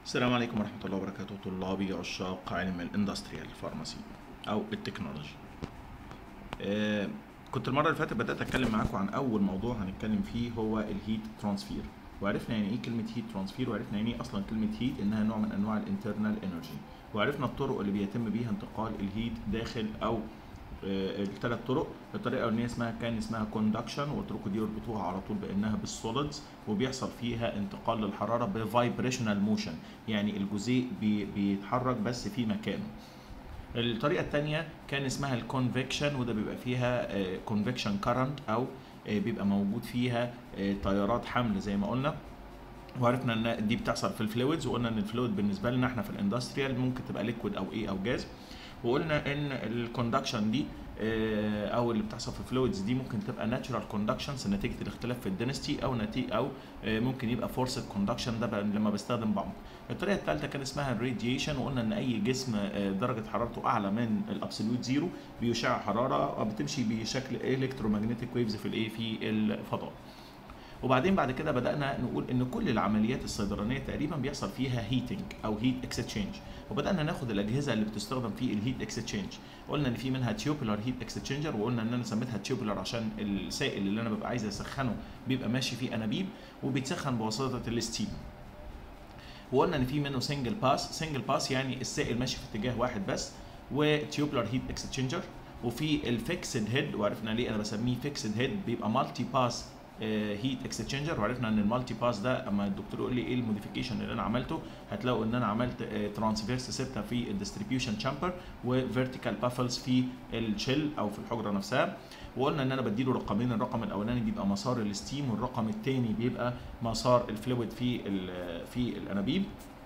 السلام عليكم ورحمة الله وبركاته طلابي عشاق علم الاندستريال فارماسي أو التكنولوجي. آه كنت المرة اللي فاتت بدأت أتكلم معاكم عن أول موضوع هنتكلم فيه هو الهيت ترانسفير وعرفنا يعني إيه كلمة هيت ترانسفير وعرفنا يعني إيه أصلا كلمة هيت إنها نوع من أنواع الانترنال انرجي وعرفنا الطرق اللي بيتم بيها انتقال الهيت داخل أو آه، الثلاث طرق الطريقه الاولانيه اسمها كان اسمها كوندكشن وقلت لكم دي اربطوها على طول بانها بالسوليدز وبيحصل فيها انتقال للحراره بفايبريشنال موشن يعني الجزيء بي بيتحرك بس في مكانه الطريقه الثانيه كان اسمها الكونفكشن وده بيبقى فيها كونفكشن كارنت او آه، بيبقى موجود فيها آه، تيارات حمل زي ما قلنا وعرفنا ان دي بتحصل في الفلويدز وقلنا ان الفلويد بالنسبه لنا احنا في الاندستريال ممكن تبقى ليكويد او ايه او جاز وقلنا ان الكوندكشن دي آه، او اللي بتحصل في الفلويدز دي ممكن تبقى ناتشرال كوندكشنز نتيجه الاختلاف في الدنستي او نتيجه او آه، ممكن يبقى فورسد كوندكشن ده بقى لما بستخدم بعمق الطريقه الثالثه كان اسمها الراديشن وقلنا ان اي جسم آه، درجه حرارته اعلى من الابسوليوت زيرو بيشع حراره وبتمشي بشكل الكترومagnetic ويفز في الايه في الفضاء وبعدين بعد كده بدانا نقول ان كل العمليات الصيدلانيه تقريبا بيحصل فيها هيتنج او هيت اكستشينج وبدانا ناخد الاجهزه اللي بتستخدم في الهيت اكستشينج قلنا ان في منها تيوبولار هيت اكستشينجر وقلنا ان انا سميتها تيوبولار عشان السائل اللي انا ببقى عايز اسخنه بيبقى ماشي فيه انابيب وبيتسخن بواسطه الستيم وقلنا ان في منه سنجل باس سنجل باس يعني السائل ماشي في اتجاه واحد بس وتيوبولار هيت اكستشينجر وفي الفيكسد هيد وعرفنا ليه انا بسميه فيكسد هيد بيبقى مالتي باس هيت اكستشينجر وعرفنا ان المالتي باس ده اما الدكتور يقول لي ايه الموديفيكيشن اللي انا عملته هتلاقوا ان انا عملت ترانسفيرس سيبتا في الديستريبيوشن تشامبر وفيرتيكال بافلز في الشيل او في الحجره نفسها وقلنا ان انا بديله رقمين الرقم الاولاني بيبقى مسار الستيم والرقم الثاني بيبقى مسار الفلويد في ال- في الانابيب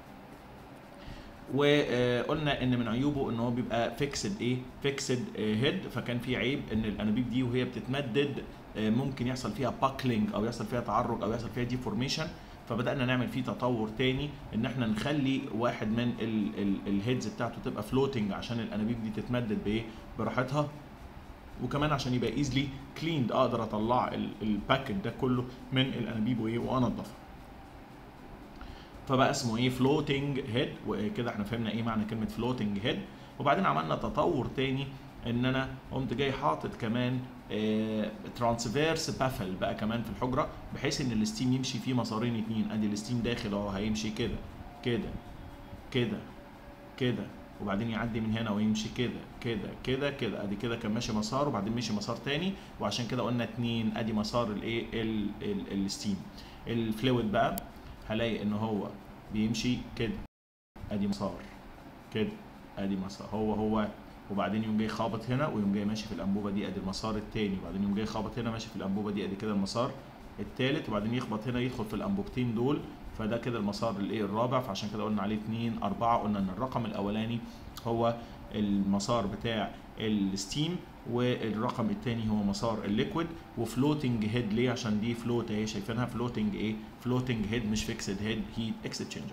وقلنا ان من عيوبه ان هو بيبقى فيكسد ايه فيكسد هيد فكان في عيب ان الانابيب دي وهي بتتمدد آه، ممكن يحصل فيها باكلينج او يحصل فيها تعرج او يحصل فيها ديفورميشن فبدانا نعمل فيه تطور تاني ان احنا نخلي واحد من الهيدز بتاعته تبقى فلوتنج عشان الانابيب دي تتمدد بايه براحتها وكمان عشان يبقى ايزلي كليند اقدر اطلع ال- الباكت ده كله من الانابيب وايه وانضفها فبقى اسمه ايه فلوتنج هيد وكده احنا فهمنا ايه معنى كلمه فلوتنج هيد وبعدين عملنا تطور تاني ان انا قمت جاي حاطط كمان ترانسفيرس بافل بقى كمان في الحجره بحيث ان الستيم يمشي فيه مسارين اتنين ادي الستيم داخل اهو هيمشي كده كده كده كده وبعدين يعدي من هنا ويمشي كده كده كده كده ادي كده كان ماشي مسار وبعدين مشي مسار تاني وعشان كده قلنا اتنين ادي مسار الايه ال- ال- الستيم الفلويد بقى هلاقي ان هو بيمشي كده ادي مسار كده ادي مسار هو هو وبعدين يقوم جاي خابط هنا ويقوم جاي ماشي في الانبوبه دي ادي المسار التاني وبعدين يقوم جاي خابط هنا ماشي في الانبوبه دي ادي كده المسار التالت وبعدين يخبط هنا يدخل في الانبوبتين دول فده كده المسار الايه الرابع فعشان كده قلنا عليه 2 4 قلنا ان الرقم الاولاني هو المسار بتاع الستيم والرقم الثاني هو مسار الليكويد وفلوتنج هيد ليه عشان دي فلوت اهي شايفينها فلوتنج ايه فلوتنج هيد مش فيكسد هيد هيت اكستشينجر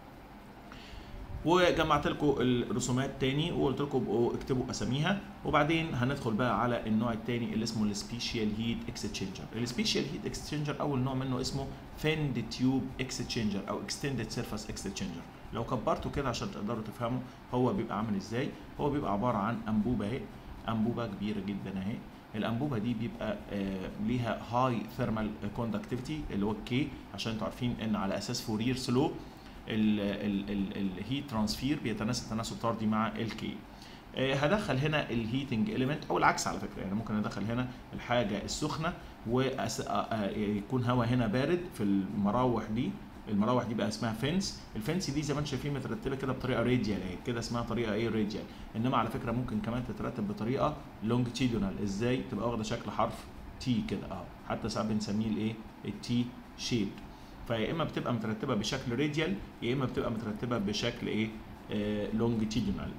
وجمعت لكم الرسومات تاني وقلت لكم ابقوا اكتبوا اساميها وبعدين هندخل بقى على النوع التاني اللي اسمه السبيشال هيت اكستشينجر السبيشال هيت اكستشينجر اول نوع منه اسمه فيند تيوب اكستشينجر او اكستندد سيرفيس اكستشينجر لو كبرته كده عشان تقدروا تفهموا هو بيبقى عامل ازاي هو بيبقى عباره عن انبوبه اهي انبوبه كبيره جدا اهي الانبوبه دي بيبقى آه ليها هاي ثيرمال كوندكتيفيتي اللي هو الكي عشان انتوا عارفين ان على اساس فورير سلو الهيت ترانسفير بيتناسب تناسب طردي مع الكي آه، هدخل هنا الهيتنج اليمنت او العكس على فكره يعني ممكن ادخل هنا الحاجه السخنه ويكون هواء هنا بارد في المراوح دي المراوح دي بقى اسمها فنس الفنس دي زي ما انتم شايفين مترتبه كده بطريقه راديال اهي كده اسمها طريقه ايه راديال انما على فكره ممكن كمان تترتب بطريقه لونجتيدونال ازاي تبقى واخده شكل حرف تي كده اه حتى ساعات بنسميه الايه التي شيب فيا اما بتبقى مترتبه بشكل راديال يا اما بتبقى مترتبه بشكل ايه آه لونجتيدونال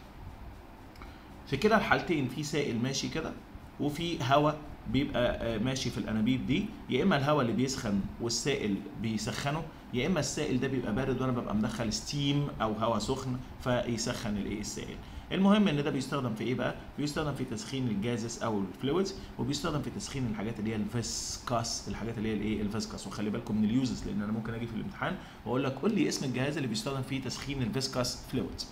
في كلا الحالتين في سائل ماشي كده وفي هواء بيبقى آه، ماشي في الانابيب دي يا اما الهواء اللي بيسخن والسائل بيسخنه يا اما السائل ده بيبقى بارد وانا ببقى مدخل ستيم او هواء سخن فيسخن الايه السائل المهم ان ده بيستخدم في ايه بقى بيستخدم في تسخين الجازس او الفلويدز وبيستخدم في تسخين الحاجات اللي هي الفيسكاس الحاجات اللي هي الايه الفيسكاس وخلي بالكم من اليوزز لان انا ممكن اجي في الامتحان واقول لك قول لي اسم الجهاز اللي بيستخدم فيه تسخين الفيسكاس فلويدز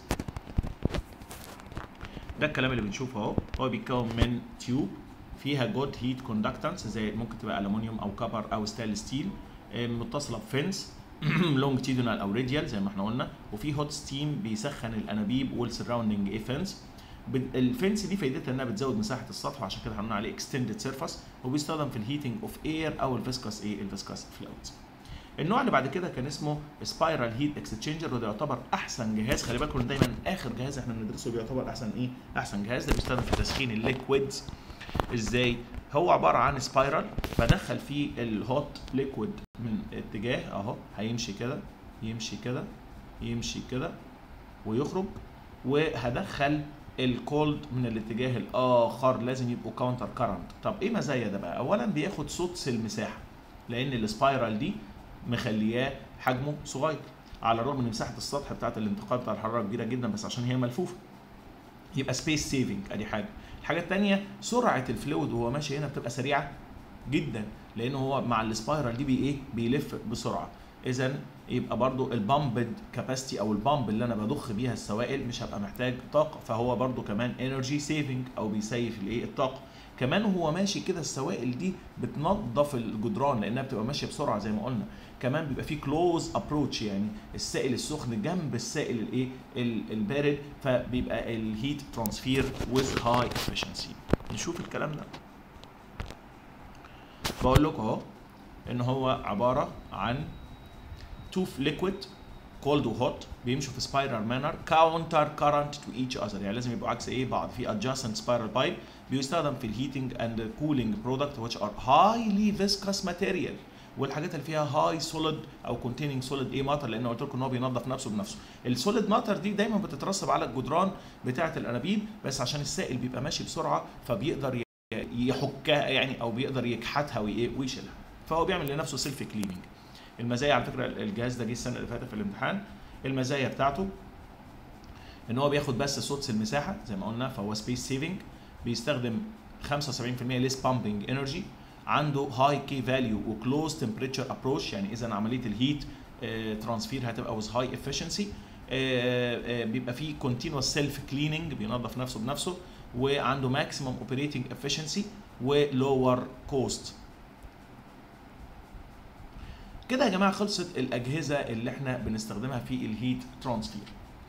ده الكلام اللي بنشوفه اهو هو بيتكون من تيوب فيها جود هيت كوندكتنس زي ممكن تبقى الومنيوم او كبر او ستيل ستيل متصله بفنس لونجتيدونال او راديال زي ما احنا قلنا وفي هوت ستيم بيسخن الانابيب والسراوندنج ايه فنس الفنس دي فايدتها انها بتزود مساحه السطح وعشان كده هنقول عليه اكستندد سيرفيس وبيستخدم في الهيتنج اوف اير او الفيسكاس ايه الفيسكاس فلويدز النوع اللي بعد كده كان اسمه سبايرال هيت اكسشينجر وده يعتبر احسن جهاز خلي بالكم دايما اخر جهاز احنا بندرسه بيعتبر احسن ايه احسن جهاز ده بيستخدم في تسخين الليكويدز ازاي هو عباره عن سبايرال بدخل فيه الهوت ليكويد من اتجاه اهو هيمشي كده يمشي كده يمشي كده ويخرج وهدخل الكولد من الاتجاه الاخر لازم يبقوا كاونتر كارنت طب ايه مزايا ده بقى اولا بياخد سدس المساحه لان السبايرال دي مخلياه حجمه صغير على الرغم ان مساحه السطح بتاعت الانتقال بتاع الحراره كبيره جدا بس عشان هي ملفوفه يبقى سبيس سيفنج ادي حاجه الحاجه الثانيه سرعه الفلويد وهو ماشي هنا بتبقى سريعه جدا لان هو مع السبايرال دي بي ايه بيلف بسرعه اذا يبقى برضو البامبد كاباسيتي او البامب اللي انا بضخ بيها السوائل مش هبقى محتاج طاقه فهو برضو كمان انرجي سيفنج او بيسيف الايه الطاقه كمان وهو ماشي كده السوائل دي بتنظف الجدران لانها بتبقى ماشيه بسرعه زي ما قلنا كمان بيبقى فيه كلوز ابروتش يعني السائل السخن جنب السائل الايه البارد فبيبقى الهيت ترانسفير ويز هاي افشنسي نشوف الكلام ده بقول لكم اهو ان هو عباره عن تو ليكويد كولد وهوت بيمشوا في سبايرال مانر كاونتر كارنت تو ايتش اذر يعني لازم يبقوا عكس ايه بعض في adjacent spiral pipe بيستخدم في الهيتنج اند كولينج برودكت which are highly viscous material والحاجات اللي فيها هاي سوليد او كونتيننج سوليد ايه ماتر لان قلت لكم ان هو بينظف نفسه بنفسه السوليد ماتر دي دايما بتترسب على الجدران بتاعه الانابيب بس عشان السائل بيبقى ماشي بسرعه فبيقدر يحكها يعني او بيقدر يكحتها ويشيلها فهو بيعمل لنفسه سيلف كليننج المزايا على فكره الجهاز ده جه السنه اللي فاتت في الامتحان المزايا بتاعته ان هو بياخد بس سدس المساحه زي ما قلنا فهو سبيس سيفنج بيستخدم 75% ليس بامبنج انرجي عنده هاي كي فاليو وكلوز تمبريتشر ابروش يعني اذا عمليه الهيت ترانسفير هتبقى ويز هاي افشنسي بيبقى فيه كونتينوس سيلف كليننج بينظف نفسه بنفسه وعنده ماكسيمم اوبريتنج افشنسي ولور كوست كده يا جماعه خلصت الاجهزه اللي احنا بنستخدمها في الهيت ترانسفير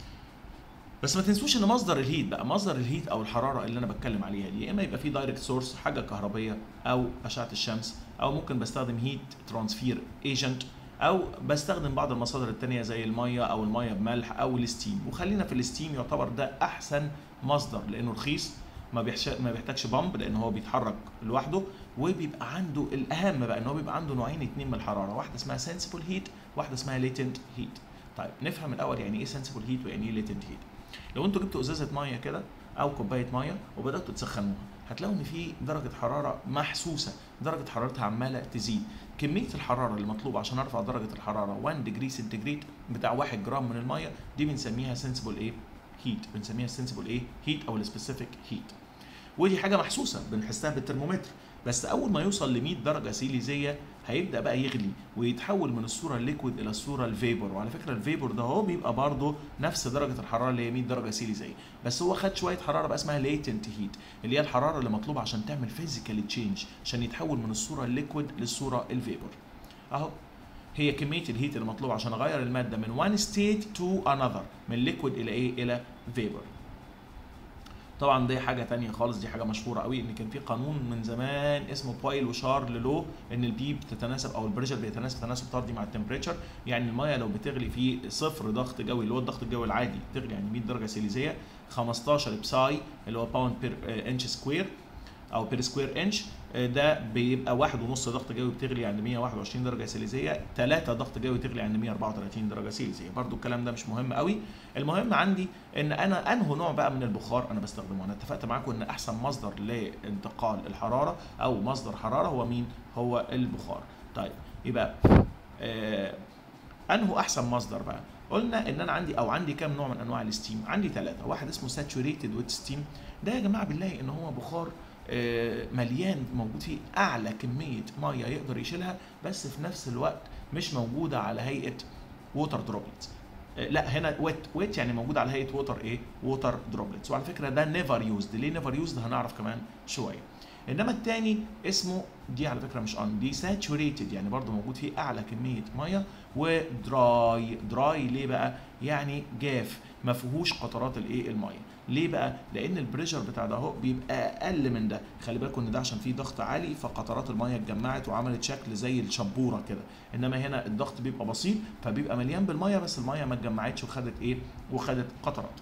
بس ما تنسوش ان مصدر الهيت بقى مصدر الهيت او الحراره اللي انا بتكلم عليها دي يا اما يبقى في دايركت سورس حاجه كهربيه او اشعه الشمس او ممكن بستخدم هيت ترانسفير ايجنت او بستخدم بعض المصادر التانية زي الميه او الميه بملح او الستيم وخلينا في الستيم يعتبر ده احسن مصدر لانه رخيص ما ما بيحتاجش بامب لان هو بيتحرك لوحده وبيبقى عنده الاهم بقى ان هو بيبقى عنده نوعين اتنين من الحراره واحده اسمها سنسبل هيت واحده اسمها ليتنت هيت طيب نفهم الاول يعني ايه سنسبل هيت ويعني ايه ليتنت هيت لو انتوا جبتوا ازازه ميه كده او كوبايه ميه وبداتوا تسخنوها هتلاقوا ان في درجه حراره محسوسه درجه حرارتها عماله تزيد كميه الحراره اللي مطلوبه عشان ارفع درجه الحراره 1 ديجري سنتيجريد بتاع 1 جرام من الميه دي بنسميها سنسبل ايه هيت بنسميها سنسبل ايه هيت او السبيسيفيك هيت ودي حاجه محسوسه بنحسها بالترمومتر بس اول ما يوصل ل 100 درجه سيليزيه هيبدا بقى يغلي ويتحول من الصوره الليكويد الى الصوره الفيبر وعلى فكره الفيبر ده هو بيبقى برضه نفس درجه الحراره اللي هي 100 درجه سيليزيه بس هو خد شويه حراره بقى اسمها ليتنت هيت اللي هي الحراره اللي مطلوبه عشان تعمل فيزيكال تشينج عشان يتحول من الصوره الليكويد للصوره الفيبر اهو هي كميه الهيت اللي مطلوبه عشان اغير الماده من وان ستيت تو انذر من ليكويد الى ايه الى فيبر طبعا دي حاجه تانية خالص دي حاجه مشهوره قوي ان كان في قانون من زمان اسمه بايل وشارل لو ان البي بتتناسب او البريشر بيتناسب تناسب طردي مع التمبريتشر يعني الميه لو بتغلي في صفر ضغط جوي اللي هو الضغط الجوي العادي بتغلي يعني 100 درجه سيليزيه 15 بساي اللي هو باوند بير انش سكوير او بير سكوير انش ده بيبقى واحد ونص ضغط جوي بتغلي عند 121 درجه سيليزيه 3 ضغط جوي تغلي عند 134 درجه سيليزيه برضو الكلام ده مش مهم قوي المهم عندي ان انا انه نوع بقى من البخار انا بستخدمه انا اتفقت معاكم ان احسن مصدر لانتقال الحراره او مصدر حراره هو مين هو البخار طيب يبقى آه انه احسن مصدر بقى قلنا ان انا عندي او عندي كام نوع من انواع الستيم عندي ثلاثه واحد اسمه ساتوريتد ويت ستيم ده يا جماعه بنلاقي ان هو بخار آه، مليان موجود فيه اعلى كميه ميه يقدر يشيلها بس في نفس الوقت مش موجوده على هيئه ووتر دروبلتس لا هنا ويت ويت يعني موجود على هيئه ووتر ايه ووتر دروبلتس وعلى فكره ده نيفر يوزد ليه نيفر يوزد هنعرف كمان شويه انما الثاني اسمه دي على فكره مش ان دي ساتوريتد يعني برضو موجود فيه اعلى كميه ميه ودراي دراي ليه بقى يعني جاف ما فيهوش قطرات الايه الميه ليه بقى لان البريشر بتاع ده اهو بيبقى اقل من ده خلي بالكم ان ده عشان فيه ضغط عالي فقطرات الميه اتجمعت وعملت شكل زي الشبوره كده انما هنا الضغط بيبقى بسيط فبيبقى مليان بالميه بس الميه ما اتجمعتش وخدت ايه وخدت قطرات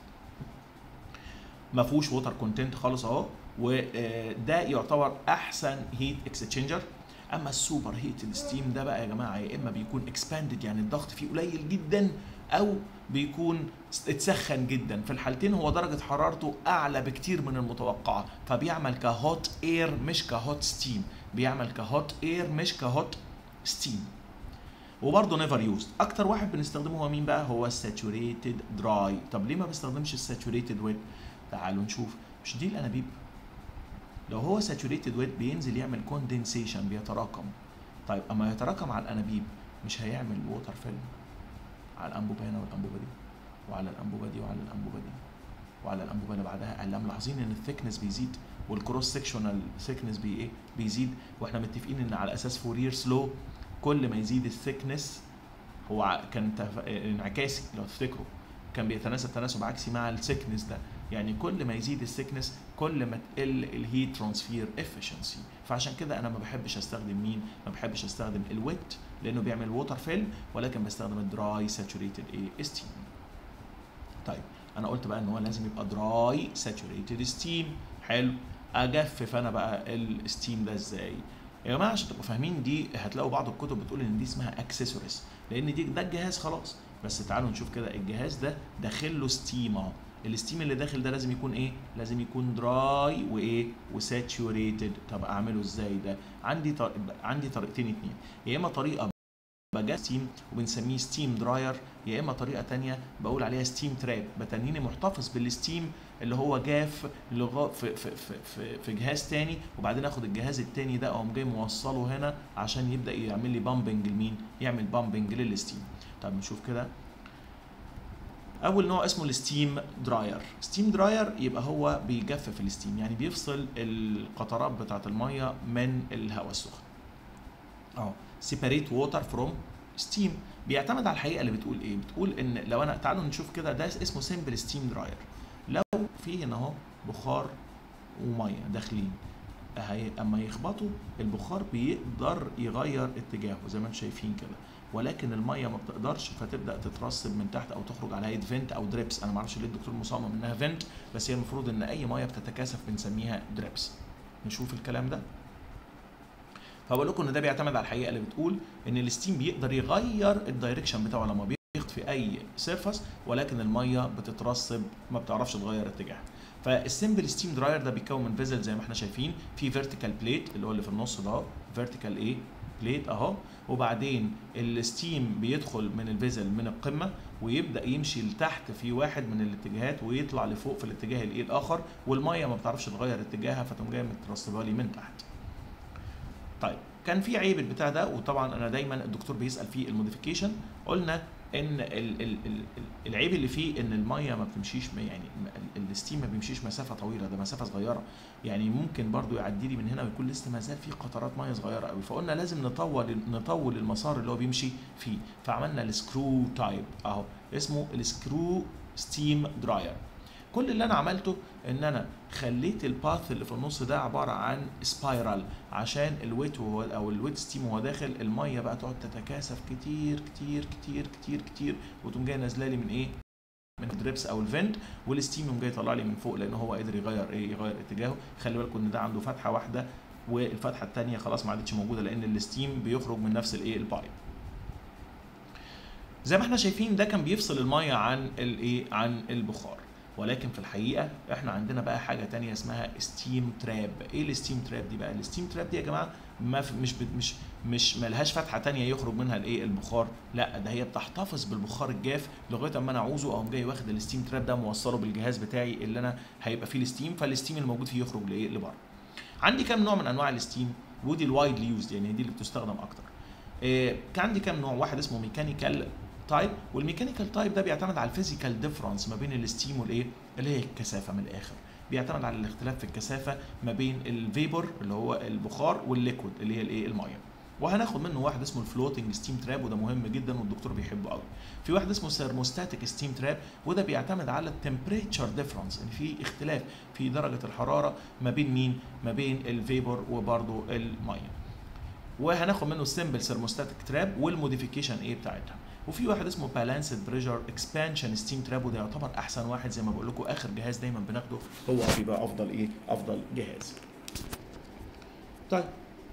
ما فيهوش ووتر كونتنت خالص اهو وده يعتبر احسن هيت اكسشينجر اما السوبر هيت الستيم ده بقى يا جماعه يا اما بيكون اكسباندد يعني الضغط فيه قليل جدا او بيكون اتسخن جدا في الحالتين هو درجه حرارته اعلى بكتير من المتوقعه فبيعمل كهوت اير مش كهوت ستيم بيعمل كهوت اير مش كهوت ستيم وبرضه نيفر يوزد اكتر واحد بنستخدمه هو مين بقى هو الساتوريتد دراي طب ليه ما بستخدمش الساتوريتد ويت تعالوا نشوف مش دي الانابيب لو هو ساتوريتد ويت بينزل يعمل كوندنسيشن بيتراكم طيب اما يتراكم على الانابيب مش هيعمل ووتر فيلم على الانبوبه هنا والانبوبه دي وعلى الانبوبه دي وعلى الانبوبه دي وعلى الانبوبه اللي بعدها قال ملاحظين ان الثيكنس بيزيد والكروس سكشنال ثيكنس بي ايه بيزيد واحنا متفقين ان على اساس فورير سلو كل ما يزيد الثيكنس هو ع- كان تف- انعكاسي لو تفتكروا كان بيتناسب تناسب عكسي مع السكنس ده يعني كل ما يزيد السكنس كل ما تقل الهيت ترانسفير افشنسي فعشان كده انا ما بحبش استخدم مين ما بحبش استخدم الويت لانه بيعمل ووتر فيلم ولكن بستخدم الدراي ساتوريتد ايه ستيم طيب انا قلت بقى ان هو لازم يبقى دراي ساتوريتد ستيم حلو اجفف انا بقى الستيم ده ازاي يا جماعه عشان تبقوا فاهمين دي هتلاقوا بعض الكتب بتقول ان دي اسمها اكسسوارز لان دي ده الجهاز خلاص بس تعالوا نشوف كده الجهاز ده داخل له ستيم اهو الستيم اللي داخل ده لازم يكون ايه لازم يكون دراي وايه وساتوريتد طب اعمله ازاي ده عندي طر... عندي طريقتين اتنين يا اما طريقه بجاز ستيم وبنسميه ستيم دراير يا اما طريقه تانية بقول عليها ستيم تراب بتنيني محتفظ بالستيم اللي هو جاف لغا في, في, في, في, في جهاز تاني وبعدين اخد الجهاز التاني ده اقوم جاي موصله هنا عشان يبدا يعمل لي بامبنج لمين يعمل بامبنج للستيم طب نشوف كده اول نوع اسمه الستيم دراير ستيم دراير يبقى هو بيجفف الستيم يعني بيفصل القطرات بتاعه الميه من الهواء السخن اه سيباريت ووتر فروم ستيم بيعتمد على الحقيقه اللي بتقول ايه بتقول ان لو انا تعالوا نشوف كده ده اسمه سيمبل ستيم دراير لو في هنا اهو بخار وميه داخلين هي اما يخبطوا البخار بيقدر يغير اتجاهه زي ما انتم شايفين كده ولكن الميه ما بتقدرش فتبدا تترسب من تحت او تخرج على هيئه فنت او دريبس انا ما اعرفش ليه الدكتور مصمم انها فنت بس هي المفروض ان اي ميه بتتكاثف بنسميها دريبس نشوف الكلام ده فبقول لكم ان ده بيعتمد على الحقيقه اللي بتقول ان الستيم بيقدر يغير الدايركشن بتاعه لما بيخبط في اي سيرفس ولكن الميه بتترسب ما بتعرفش تغير اتجاهها فالسمبل ستيم دراير ده بيتكون من فيزل زي ما احنا شايفين في فيرتيكال بليت اللي هو اللي في النص ده فيرتيكال ايه بليت اهو وبعدين الستيم بيدخل من الفيزل من القمه ويبدا يمشي لتحت في واحد من الاتجاهات ويطلع لفوق في الاتجاه الايه الاخر والميه ما بتعرفش تغير اتجاهها فتقوم جايه مترسبه لي من تحت طيب كان في عيب البتاع ده وطبعا انا دايما الدكتور بيسال فيه الموديفيكيشن قلنا ان ال ال ال العيب اللي فيه ان الميه ما بتمشيش يعني الستيم ما بيمشيش مسافه طويله ده مسافه صغيره يعني ممكن برضو يعدي لي من هنا ويكون لسه ما زال في قطرات ميه صغيره قوي فقلنا لازم نطول نطول المسار اللي هو بيمشي فيه فعملنا السكرو تايب اهو اسمه السكرو ستيم دراير كل اللي انا عملته ان انا خليت الباث اللي في النص ده عباره عن سبايرال عشان الويت وهو او الويت ستيم وهو داخل الميه بقى تقعد تتكاثف كتير كتير كتير كتير كتير وتقوم جايه نازله لي من ايه؟ من الدريبس او الفنت والستيم يقوم جاي يطلع لي من فوق لان هو قدر يغير ايه يغير اتجاهه خلي بالكم ان ده عنده فتحه واحده والفتحه الثانيه خلاص ما عادتش موجوده لان الستيم بيخرج من نفس الايه البايب زي ما احنا شايفين ده كان بيفصل الميه عن الايه عن البخار ولكن في الحقيقه احنا عندنا بقى حاجه تانية اسمها ستيم تراب ايه الستيم تراب دي بقى الستيم تراب دي يا جماعه ما في مش بت- مش مش ملهاش فتحه تانية يخرج منها الايه البخار لا ده هي بتحتفظ بالبخار الجاف لغايه اما انا اعوزه اقوم جاي واخد الستيم تراب ده موصله بالجهاز بتاعي اللي انا هيبقى فيه الستيم فالستيم اللي موجود فيه يخرج لايه لبره عندي كام نوع من انواع الستيم ودي الوايدلي يوزد يعني دي اللي بتستخدم اكتر إيه كان عندي كام نوع واحد اسمه ميكانيكال تايب والميكانيكال تايب ده بيعتمد على الفيزيكال ديفرنس ما بين الستيم والايه اللي هي الكثافه من الاخر بيعتمد على الاختلاف في الكثافه ما بين الفيبر اللي هو البخار والليكويد اللي هي الايه الميه وهناخد منه واحد اسمه الفلوتنج ستيم تراب وده مهم جدا والدكتور بيحبه قوي في واحد اسمه ثيرموستاتيك ستيم تراب وده بيعتمد على التمبريتشر ديفرنس ان في اختلاف في درجه الحراره ما بين مين ما بين الفيبر وبرضه الميه وهناخد منه السمبل ثيرموستاتيك تراب والموديفيكيشن ايه بتاعتها وفي واحد اسمه بالانسد بريشر اكسبانشن ستيم تراب وده يعتبر احسن واحد زي ما بقول لكم اخر جهاز دايما بناخده هو بيبقى افضل ايه افضل جهاز طيب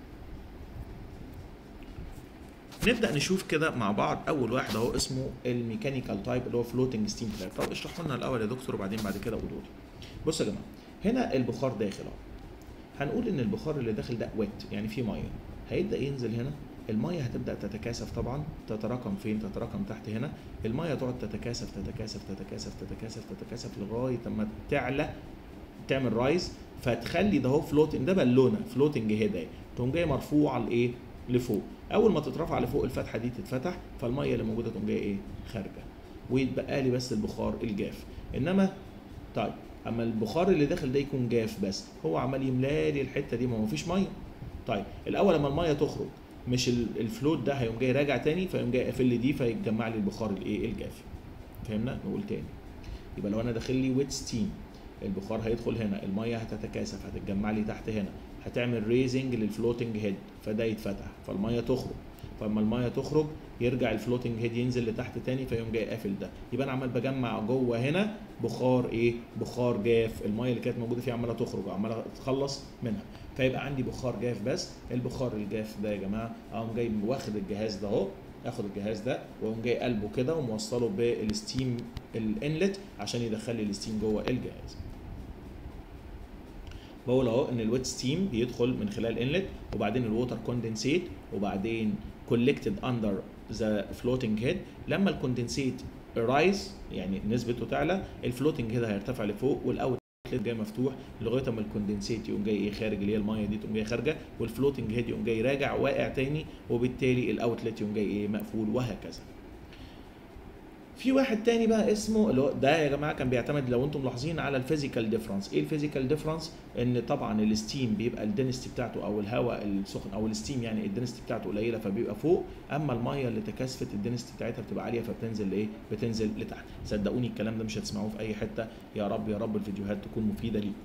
نبدا نشوف كده مع بعض اول واحد اهو اسمه الميكانيكال تايب اللي هو فلوتنج ستيم تراب طب اشرحوا لنا الاول يا دكتور وبعدين بعد كده قولوا لي بصوا يا جماعه هنا البخار داخل اهو هنقول ان البخار اللي داخل ده ويت يعني فيه ميه هيبدا ينزل هنا الميه هتبدا تتكاثف طبعا تتراكم فين تتراكم تحت هنا الميه تقعد تتكاثف تتكاثف تتكاثف تتكاثف تتكاثف لغايه اما تعلى تعمل رايز فتخلي ده هو فلوتنج ده بالونه فلوتنج هيد اهي تقوم جايه مرفوعه لايه لفوق اول ما تترفع لفوق الفتحه دي تتفتح فالميه اللي موجوده تقوم جايه ايه خارجه ويتبقى لي بس البخار الجاف انما طيب اما البخار اللي داخل ده يكون جاف بس هو عمال يملى لي الحته دي ما هو فيش ميه طيب الاول لما الميه تخرج مش ال- الفلوت ده هيقوم جاي راجع تاني فيقوم جاي قافل لي دي فيتجمع لي البخار الايه الجاف فهمنا نقول تاني يبقى لو انا داخل لي ويت ستيم البخار هيدخل هنا الميه هتتكاثف هتتجمع لي تحت هنا هتعمل ريزنج للفلوتنج هيد فده يتفتح فالميه تخرج فاما الميه تخرج يرجع الفلوتنج هيد ينزل لتحت تاني فيقوم جاي قافل ده يبقى انا عمال بجمع جوه هنا بخار ايه بخار جاف الميه اللي كانت موجوده فيه عماله تخرج وعماله تتخلص منها فيبقى عندي بخار جاف بس البخار الجاف ده يا جماعه اقوم جاي واخد الجهاز ده اهو اخد الجهاز ده واقوم جاي قلبه كده وموصله بالستيم الانلت عشان يدخل لي الستيم جوه الجهاز بقول اهو ان الويت ستيم بيدخل من خلال انلت وبعدين الووتر كوندنسيت وبعدين كولكتد اندر ذا فلوتنج هيد لما الكوندنسيت رايز يعني نسبته تعلى الفلوتنج هيد هيرتفع لفوق والاوت جاي مفتوح لغايه اما الكوندنسيت يقوم جاي ايه خارج اللي هي الميه دي تقوم جاي خارجه والفلوتنج هيد يقوم جاي راجع واقع تاني وبالتالي الاوتلت يقوم جاي ايه مقفول وهكذا في واحد تاني بقى اسمه اللي هو ده يا جماعه كان بيعتمد لو انتم ملاحظين على الفيزيكال ديفرنس ايه الفيزيكال ديفرنس ان طبعا الستيم بيبقى الدنستي بتاعته او الهواء السخن او الستيم يعني الدنستي بتاعته قليله فبيبقى فوق اما الميه اللي تكاثفت الدنستي بتاعتها بتبقى عاليه فبتنزل لايه بتنزل لتحت صدقوني الكلام ده مش هتسمعوه في اي حته يا رب يا رب الفيديوهات تكون مفيده ليكم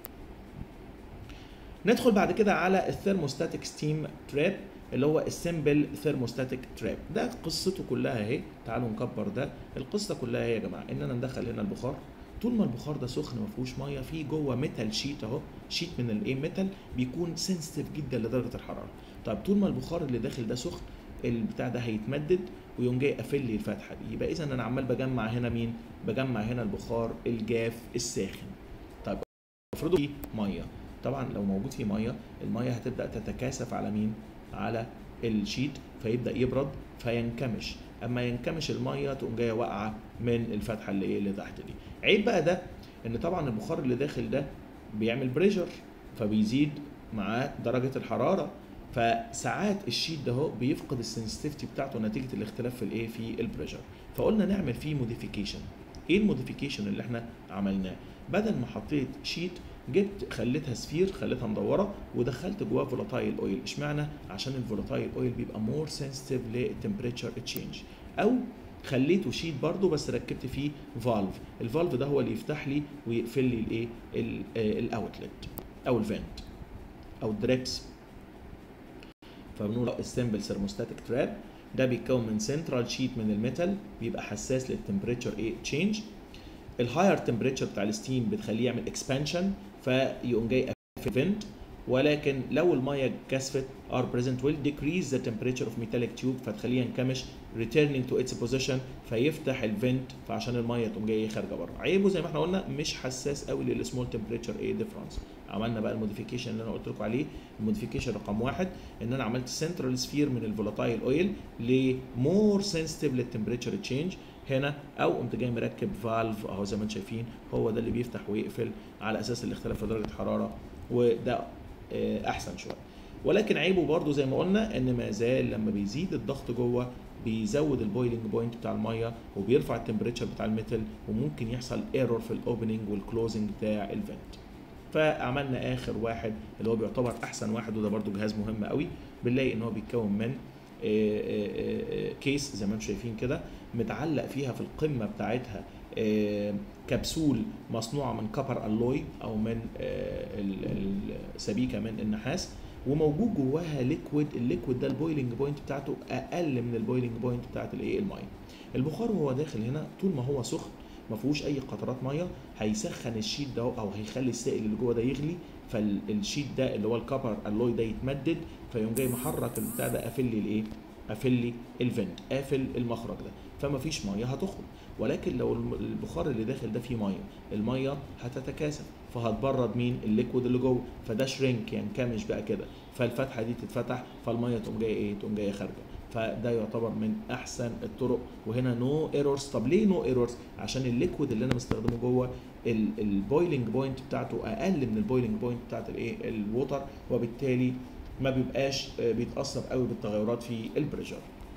ندخل بعد كده على الثيرموستاتيك ستيم تراب اللي هو السمبل ثيرموستاتيك تراب ده قصته كلها اهي تعالوا نكبر ده القصه كلها اهي يا جماعه ان انا ندخل هنا البخار طول ما البخار ده سخن ما فيهوش ميه في جوه ميتال شيت اهو شيت من الايه ميتال بيكون سنسيتيف جدا لدرجه الحراره طيب طول ما البخار اللي داخل ده سخن البتاع ده هيتمدد ويقوم جاي قافل لي الفتحه دي يبقى اذا انا عمال بجمع هنا مين بجمع هنا البخار الجاف الساخن طيب افرضوا في ميه طبعا لو موجود فيه ميه الميه هتبدا تتكاثف على مين على الشيت فيبدا يبرد فينكمش اما ينكمش الميه تقوم جايه واقعه من الفتحه اللي ايه اللي تحت دي عيب بقى ده ان طبعا البخار اللي داخل ده بيعمل بريشر فبيزيد معاه درجه الحراره فساعات الشيت ده هو بيفقد السنسيتيفيتي بتاعته نتيجه الاختلاف في الايه في البريشر فقلنا نعمل فيه موديفيكيشن ايه الموديفيكيشن اللي احنا عملناه بدل ما حطيت شيت جبت خليتها سفير خليتها مدوره ودخلت جواها فولاتايل اويل اشمعنى عشان الفولاتايل اويل بيبقى مور سنسيتيف للتمبريتشر تشينج او خليته شيت برضو بس ركبت فيه فالف الفالف ده هو اللي يفتح لي ويقفل لي الايه الاوتلت او الفنت او الدريبس فبنقول السمبل ثيرموستاتيك تراب ده بيتكون من سنترال شيت من الميتال بيبقى حساس للتمبريتشر ايه تشينج الهاير تمبريتشر بتاع الستيم بتخليه يعمل اكسبانشن فيقوم جاي فنت ولكن لو الميه كثفت are present will decrease the temperature of metallic tube فتخليه ينكمش returning to its position فيفتح الفنت فعشان الميه تقوم جايه خارجه بره عيبه زي ما احنا قلنا مش حساس قوي للسمول تمبريتشر ايه ديفرنس عملنا بقى الموديفيكيشن اللي انا قلت لكم عليه الموديفيكيشن رقم واحد ان انا عملت سنترال سفير من الفولاتايل اويل لمور سنسيتيف للتمبريتشر تشينج هنا او قمت جاي مركب فالف اهو زي ما انتم شايفين هو ده اللي بيفتح ويقفل على اساس الاختلاف في درجه الحراره وده احسن شويه ولكن عيبه برضو زي ما قلنا ان ما زال لما بيزيد الضغط جوه بيزود البويلنج بوينت بتاع الميه وبيرفع التمبريتشر بتاع الميتال وممكن يحصل ايرور في الاوبننج والكلوزنج بتاع الفنت فعملنا اخر واحد اللي هو بيعتبر احسن واحد وده برضو جهاز مهم قوي بنلاقي ان هو بيتكون من كيس زي ما انتم شايفين كده متعلق فيها في القمه بتاعتها كبسول مصنوعه من كبر الوي او من سبيكه من النحاس وموجود جواها ليكويد الليكويد ده البويلنج بوينت بتاعته اقل من البويلنج بوينت بتاعت الايه الميه البخار وهو داخل هنا طول ما هو سخن ما فيهوش اي قطرات ميه هيسخن الشيت ده او هيخلي السائل اللي جوه ده يغلي فالشيت ده اللي هو الكبر الوي ده يتمدد فيقوم جاي محرك البتاع ده قافل لي الايه قافل لي الفنت قافل المخرج ده فما فيش ميه هتخرج ولكن لو البخار اللي داخل ده فيه ميه الميه هتتكاثف فهتبرد مين الليكويد اللي جوه فده شرينك ينكمش بقى كده فالفتحه دي تتفتح فالميه تقوم جايه ايه تقوم جايه خارجه فده يعتبر من احسن الطرق وهنا نو no ايرورز طب ليه نو no ايرورز عشان الليكويد اللي انا مستخدمه جوه البويلنج بوينت بتاعته اقل من البويلنج بوينت بتاعت الايه الووتر وبالتالي ما بيبقاش بيتاثر قوي بالتغيرات في البريشر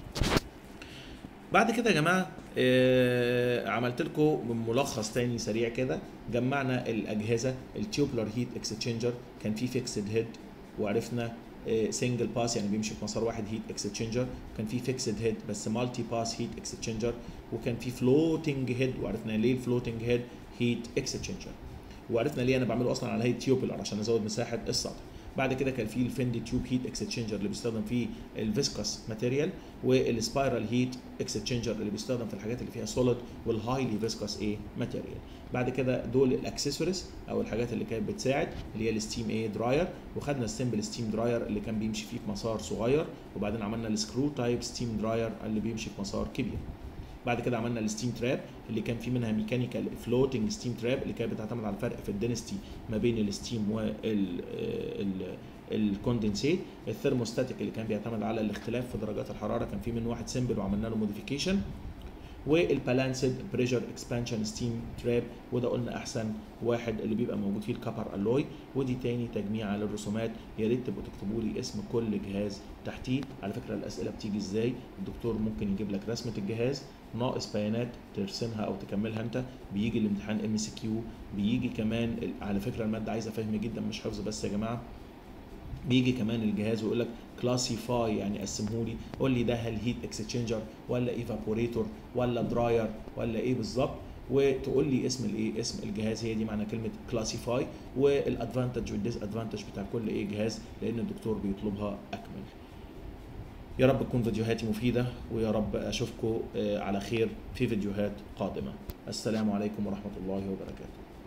بعد كده يا جماعه آه عملت لكم ملخص تاني سريع كده جمعنا الاجهزه التيوبلر هيت اكستشينجر كان في فيكسد هيد وعرفنا سنجل آه باس يعني بيمشي في مسار واحد هيت اكستشينجر كان في فيكسد هيد بس مالتي باس هيت اكستشينجر وكان في فلوتنج هيد وعرفنا ليه الفلوتنج هيد هيت اكستشينجر وعرفنا ليه انا بعمله اصلا على هيد تيوبلر عشان ازود مساحه السطح بعد كده كان في الفندي تيوب هيت اكستشينجر اللي بيستخدم فيه الفيسكوس ماتيريال والسبايرال هيت اكستشينجر اللي بيستخدم في الحاجات اللي فيها سوليد والهايلي فيسكوس ايه ماتيريال بعد كده دول الاكسسوارز او الحاجات اللي كانت بتساعد اللي هي الستيم ايه دراير وخدنا السمبل ستيم دراير اللي كان بيمشي فيه في مسار صغير وبعدين عملنا السكرو تايب ستيم دراير اللي بيمشي في مسار كبير بعد كده عملنا الستيم تراب اللي كان في منها ميكانيكال فلوتنج ستيم تراب اللي كانت بتعتمد على الفرق في الدنستي ما بين الستيم وال الكوندنسيت الثيرموستاتيك اللي كان بيعتمد على الاختلاف في درجات الحراره كان في منه واحد سمبل وعملنا له موديفيكيشن والبالانسد بريشر اكسبانشن ستيم تراب وده قلنا احسن واحد اللي بيبقى موجود فيه الكبر الوي ودي تاني تجميع للرسومات يا ريت تبقوا تكتبوا لي اسم كل جهاز تحتيه على فكره الاسئله بتيجي ازاي الدكتور ممكن يجيب لك رسمه الجهاز ناقص بيانات ترسمها او تكملها انت بيجي الامتحان ام سي كيو بيجي كمان على فكره الماده عايزه فهم جدا مش حفظ بس يا جماعه بيجي كمان الجهاز ويقول لك كلاسيفاي يعني قسمه لي قول لي ده هل هيت اكسشينجر ولا ايفابوريتور ولا دراير ولا ايه بالظبط وتقول لي اسم الايه اسم الجهاز هي دي معنى كلمه كلاسيفاي والادفانتج والديس ادفانتج بتاع كل ايه جهاز لان الدكتور بيطلبها اكمل يا رب تكون فيديوهاتي مفيدة ويا رب أشوفكم على خير في فيديوهات قادمة السلام عليكم ورحمة الله وبركاته